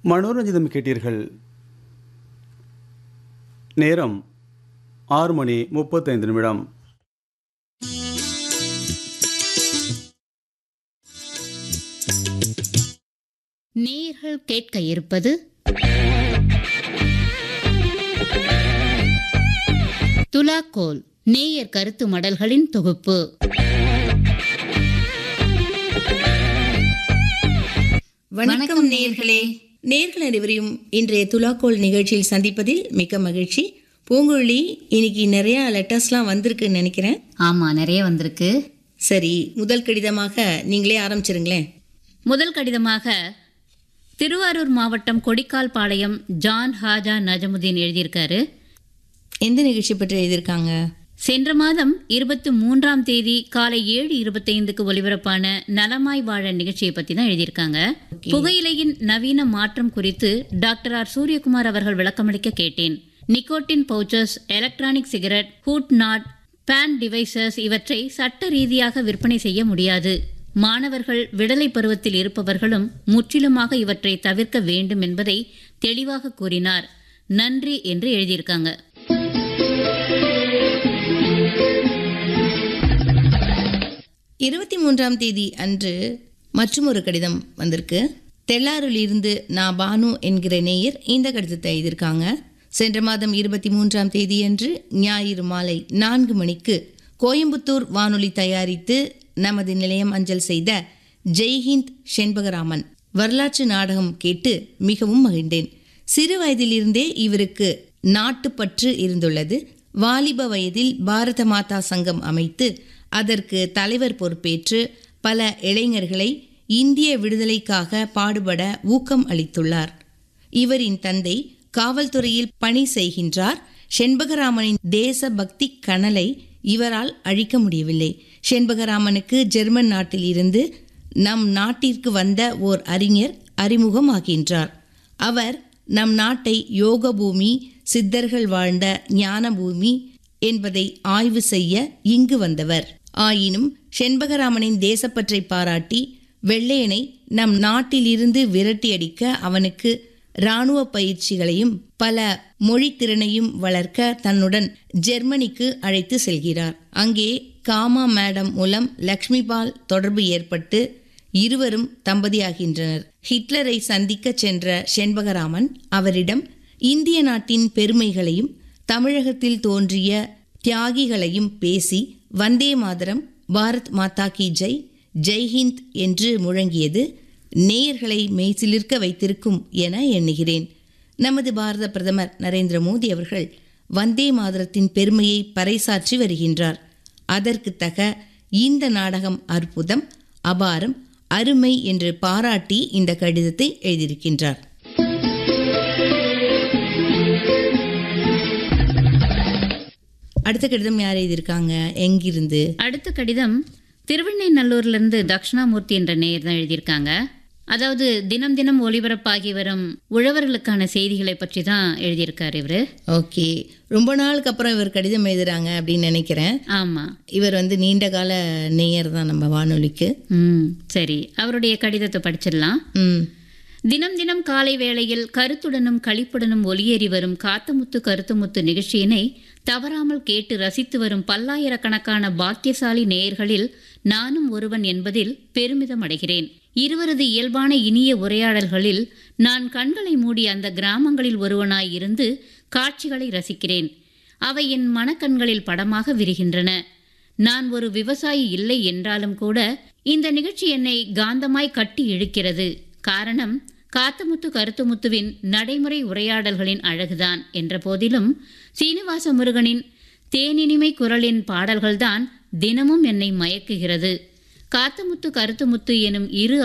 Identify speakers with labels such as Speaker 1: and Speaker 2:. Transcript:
Speaker 1: மனோரஞ்சிதம் கேட்டீர்கள் நேரம் ஆறு மணி முப்பத்தைந்து நிமிடம்
Speaker 2: நேயர்கள் கேட்க இருப்பது துலாக்கோல் நேயர் கருத்து மடல்களின் தொகுப்பு
Speaker 3: வணக்கம் நேயர்களே நேர்கள் அனைவரையும் இன்றைய துலாக்கோல் நிகழ்ச்சியில் சந்திப்பதில் மிக்க மகிழ்ச்சி பூங்குழலி இன்னைக்கு நிறைய லெட்டர்ஸ்லாம் வந்திருக்குன்னு நினைக்கிறேன்
Speaker 2: ஆமா நிறைய வந்திருக்கு
Speaker 3: சரி முதல் கடிதமாக நீங்களே ஆரம்பிச்சிருங்களேன்
Speaker 2: முதல் கடிதமாக திருவாரூர் மாவட்டம் கொடிக்கால் பாளையம் ஜான் ஹாஜா நஜமுதீன் எழுதியிருக்காரு
Speaker 3: எந்த நிகழ்ச்சி பற்றி எழுதியிருக்காங்க
Speaker 2: சென்ற மாதம் இருபத்தி மூன்றாம் தேதி காலை ஏழு இருபத்தைந்துக்கு ஒலிபரப்பான நலமாய் வாழ நிகழ்ச்சியை பத்தி தான் எழுதியிருக்காங்க புகையிலையின் நவீன மாற்றம் குறித்து டாக்டர் ஆர் சூரியகுமார் அவர்கள் விளக்கமளிக்க கேட்டேன் nicotine pouches electronic cigarette heat not burn devices இவற்றை சட்ட ரீதியாக விற்பனை செய்ய முடியாது மாணவர்கள் விடலை பருவத்தில் இருப்பவர்களும் முற்றிலுமாக இவற்றை தவிர்க்க வேண்டும் என்பதை தெளிவாக கூறினார் நன்றி என்று எழுதியிருக்காங்க
Speaker 3: இருபத்தி மூன்றாம் தேதி அன்று மற்றும் ஒரு கடிதம் வந்திருக்கு தெள்ளாரில் இருந்து நான் பானு என்கிற நேயர் இந்த கடிதத்தை எழுதியிருக்காங்க சென்ற மாதம் இருபத்தி மூன்றாம் தேதியன்று ஞாயிறு மாலை நான்கு மணிக்கு கோயம்புத்தூர் வானொலி தயாரித்து நமது நிலையம் அஞ்சல் செய்த ஜெய்ஹிந்த் செண்பகராமன் வரலாற்று நாடகம் கேட்டு மிகவும் மகிழ்ந்தேன் சிறு வயதிலிருந்தே இவருக்கு நாட்டுப்பற்று இருந்துள்ளது வாலிப வயதில் பாரத மாதா சங்கம் அமைத்து அதற்கு தலைவர் பொறுப்பேற்று பல இளைஞர்களை இந்திய விடுதலைக்காக பாடுபட ஊக்கம் அளித்துள்ளார் இவரின் தந்தை காவல்துறையில் பணி செய்கின்றார் செண்பகராமனின் தேசபக்தி கனலை இவரால் அழிக்க முடியவில்லை செண்பகராமனுக்கு ஜெர்மன் நாட்டில் இருந்து நம் நாட்டிற்கு வந்த ஓர் அறிஞர் அறிமுகமாகின்றார் அவர் நம் நாட்டை யோக பூமி சித்தர்கள் வாழ்ந்த ஞான பூமி என்பதை ஆய்வு செய்ய இங்கு வந்தவர் ஆயினும் செண்பகராமனின் தேசப்பற்றை பாராட்டி வெள்ளையனை நம் நாட்டிலிருந்து விரட்டியடிக்க அவனுக்கு இராணுவ பயிற்சிகளையும் பல மொழி திறனையும் வளர்க்க தன்னுடன் ஜெர்மனிக்கு அழைத்து செல்கிறார் அங்கே காமா மேடம் மூலம் லக்ஷ்மிபால் தொடர்பு ஏற்பட்டு இருவரும் தம்பதியாகின்றனர் ஹிட்லரை சந்திக்க சென்ற செண்பகராமன் அவரிடம் இந்திய நாட்டின் பெருமைகளையும் தமிழகத்தில் தோன்றிய தியாகிகளையும் பேசி வந்தே மாதரம் பாரத் மாதா கி ஜெய் ஜெய்ஹிந்த் என்று முழங்கியது நேயர்களை மெய்சிலிர்க்க வைத்திருக்கும் என எண்ணுகிறேன் நமது பாரத பிரதமர் நரேந்திர மோடி அவர்கள் வந்தே மாதரத்தின் பெருமையை பறைசாற்றி வருகின்றார் அதற்கு தக இந்த நாடகம் அற்புதம் அபாரம் அருமை என்று பாராட்டி இந்த கடிதத்தை எழுதியிருக்கின்றார் அடுத்த கடிதம் யார் எழுதியிருக்காங்க எங்கிருந்து
Speaker 2: அடுத்த கடிதம் திருவெண்ணைநல்லூர்ல இருந்து தக்ஷணாமூர்த்தி என்ற நேயர் தான் எழுதியிருக்காங்க அதாவது தினம் தினம் ஒளிபரப்பாகி வரும் உழவர்களுக்கான செய்திகளை பற்றி தான் எழுதியிருக்காரு இவரு
Speaker 3: ஓகே ரொம்ப நாளுக்கு அப்புறம் இவர் கடிதம் எழுதுறாங்க அப்படின்னு நினைக்கிறேன்
Speaker 2: ஆமா
Speaker 3: இவர் வந்து நீண்ட கால நேயர் தான் நம்ம வானொலிக்கு
Speaker 2: ம் சரி அவருடைய கடிதத்தை படிச்சிடலாம்
Speaker 3: ம்
Speaker 2: தினம் தினம் காலை வேளையில் கருத்துடனும் களிப்புடனும் ஒலியேறி வரும் காத்தமுத்து கருத்துமுத்து நிகழ்ச்சியினை தவறாமல் கேட்டு ரசித்து வரும் பல்லாயிரக்கணக்கான பாக்கியசாலி நேயர்களில் நானும் ஒருவன் என்பதில் பெருமிதம் அடைகிறேன் இருவரது இயல்பான இனிய உரையாடல்களில் நான் கண்களை மூடி அந்த கிராமங்களில் ஒருவனாய் இருந்து காட்சிகளை ரசிக்கிறேன் அவை என் மனக்கண்களில் படமாக விரிகின்றன நான் ஒரு விவசாயி இல்லை என்றாலும் கூட இந்த நிகழ்ச்சி என்னை காந்தமாய் கட்டி இழுக்கிறது காரணம் காத்தமுத்து கருத்துமுத்துவின் நடைமுறை உரையாடல்களின் அழகுதான் என்ற போதிலும் சீனிவாச முருகனின் தேனினிமை குரலின் பாடல்கள்தான் தினமும் என்னை மயக்குகிறது காத்தமுத்து கருத்துமுத்து எனும் இரு